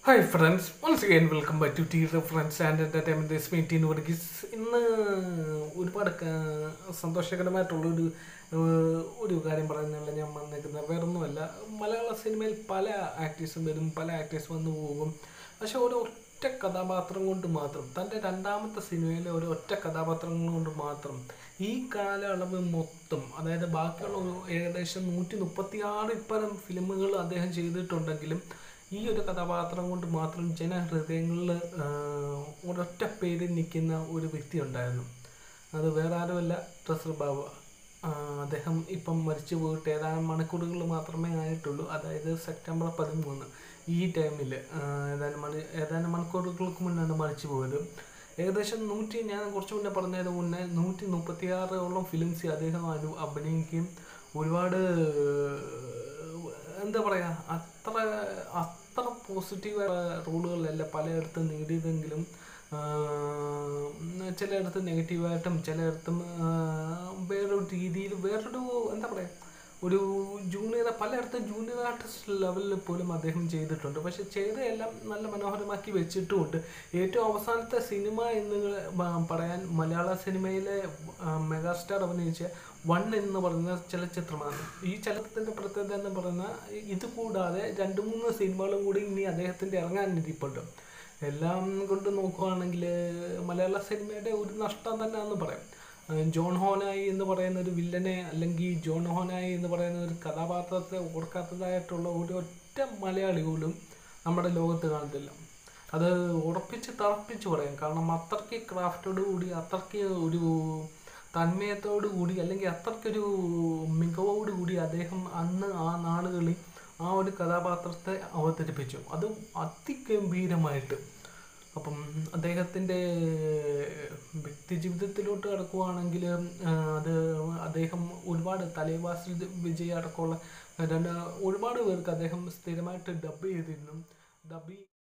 hi friends once again welcome back to T friends and entertainment സ്മീറ്റ് ഇൻ വർഗീസ് ഇന്ന് ഒരുപാട് ക- സന്തോഷകരമായിട്ടുള്ളൊരു ഏഹ്, ഒരു കാര്യം പറയുന്നുള്ള ഞാൻ വന്നേക്കുന്നത് വേറൊന്നുമല്ല മലയാള സിനിമയിൽ പല ആക്ടേഴ്സും വരും പല ആക്ടേഴ്സ് വന്നു പോകും പക്ഷെ ഒരു ഒറ്റ കഥാപാത്രം കൊണ്ട് മാത്രം തൻ്റെ രണ്ടാമത്തെ സിനിമയിലെ ഒരു ഒറ്റ കഥാപാത്രം കൊണ്ട് മാത്രം ഈ കാലയളവ് മൊത്തം അതായത് ബാക്കിയുള്ള ഒരു ഏകദേശം നൂറ്റി മുപ്പത്തി ആറ് പരം ഫിലിമുകൾ അദ്ദേഹം ചെയ്തിട്ടുണ്ടെങ്കിലും ഈ ഒരു കഥാപാത്രം കൊണ്ട് മാത്രം ജനഹൃദയങ്ങളിൽ ഒരൊറ്റ പേരിൽ നിൽക്കുന്ന ഒരു വ്യക്തി ഉണ്ടായിരുന്നു അത് വേറെ ആരുമല്ല ട്രസർ ബാബു ആ, അദ്ദേഹം ഇപ്പം മരിച്ചു പോയിട്ട് ഏതാനും മണിക്കൂറുകൾ മാത്രമേ ആയിട്ടുള്ളൂ അതായത് സെപ്റ്റംബർ പതിമൂന്ന് ഈ ടൈമിൽ ഏതാനും മണി ഏതാനും മണിക്കൂറുകൾക്ക് മുന്നാണ് മരിച്ചു പോയത് ഏകദേശം നൂറ്റി ഞാൻ കുറച്ച് മുന്നേ പറഞ്ഞതിന് മുന്നേ നൂറ്റി മുപ്പത്തി ആറോളം ഫിലിംസ് അദ്ദേഹം അനു അഭിനയിക്കുകയും ഒരുപാട് എന്താ പറയുക അത്ര അത്ര പോസിറ്റീവ് റോളുകളല്ല പലയിടത്തും നേടിയതെങ്കിലും ആഹ് ചിലയിടത്ത് നെഗറ്റീവായിട്ടും ചിലയിടത്തും ആഹ് വേറൊരു രീതിയിൽ വേറൊരു എന്താ പറയുക ഒരു ജൂനിയർ പലയിടത്തും ജൂനിയർ ആർട്ടിസ്റ്റ് ലെവലിൽ പോലും അദ്ദേഹം ചെയ്തിട്ടുണ്ട് പക്ഷെ ചെയ്തതെല്ലാം നല്ല മനോഹരമാക്കി വെച്ചിട്ടുമുണ്ട് ഏറ്റവും അവസാനത്തെ സിനിമ എന്ന് മ- പറയാൻ മലയാള സിനിമയിലെ ആ, മെഗാസ്റ്റാർ അഭിനയിച്ച വൺ എന്ന് പറയുന്ന ചലച്ചിത്രമാണ് ഈ ചലച്ചിത്രത്തിൻ്റെ പ്രത്യേകത എന്ന് പറയുന്ന ഇത് കൂടാതെ രണ്ട് മൂന്ന് സിനിമകളും കൂടി ഇനി അദ്ദേഹത്തിൻ്റെ ഇറങ്ങാനിരിപ്പുണ്ട് എല്ലാം കൊണ്ട് നോക്കുകയാണെങ്കിൽ മലയാള സിനിമയുടെ ഒരു നഷ്ടം തന്നെയാണെന്ന് പറയാം ആ, ജോൺ ഹോനായി എന്ന് പറയുന്ന ഒരു വില്ലനെ അല്ലെങ്കിൽ ജോൺ ഹോനായി എന്ന് പറയുന്ന ഒരു കഥാപാത്രത്തെ ഓർക്കാത്തതായിട്ടുള്ള ഒരു ഒറ്റ മലയാളി പോലും നമ്മുടെ ലോകത്ത് കാണത്തില്ല അത് ഉറപ്പിച്ച് തറപ്പിച്ച് പറയാം കാരണം അത്രയ്ക്ക് ക്രാഫ്റ്റോട് കൂടി അത്രയ്ക്ക് ഒരു തന്മയത്തോടു കൂടി അല്ലെങ്കിൽ അത്രയ്ക്കൊരു മികവോട് കൂടി അദ്ദേഹം അന്ന് ആ നാളുകളിൽ ആ ഒരു കഥാപാത്രത്തെ അവതരിപ്പിച്ചു അത് അതിഗംഭീരമായിട്ട് അപ്പം അദ്ദേഹത്തിൻ്റെ വ്യക്തി ജീവിതത്തിലോട്ട് കിടക്കുവാണെങ്കിൽ അത് അദ്ദേഹം ഒരുപാട് തലേവാസിൽ വിജയ അടക്കമുള്ള രണ്ട് ഒരുപാട് പേർക്ക് അദ്ദേഹം സ്ഥിരമായിട്ട് ഡബ് ചെയ്തിരുന്നു ഡബ്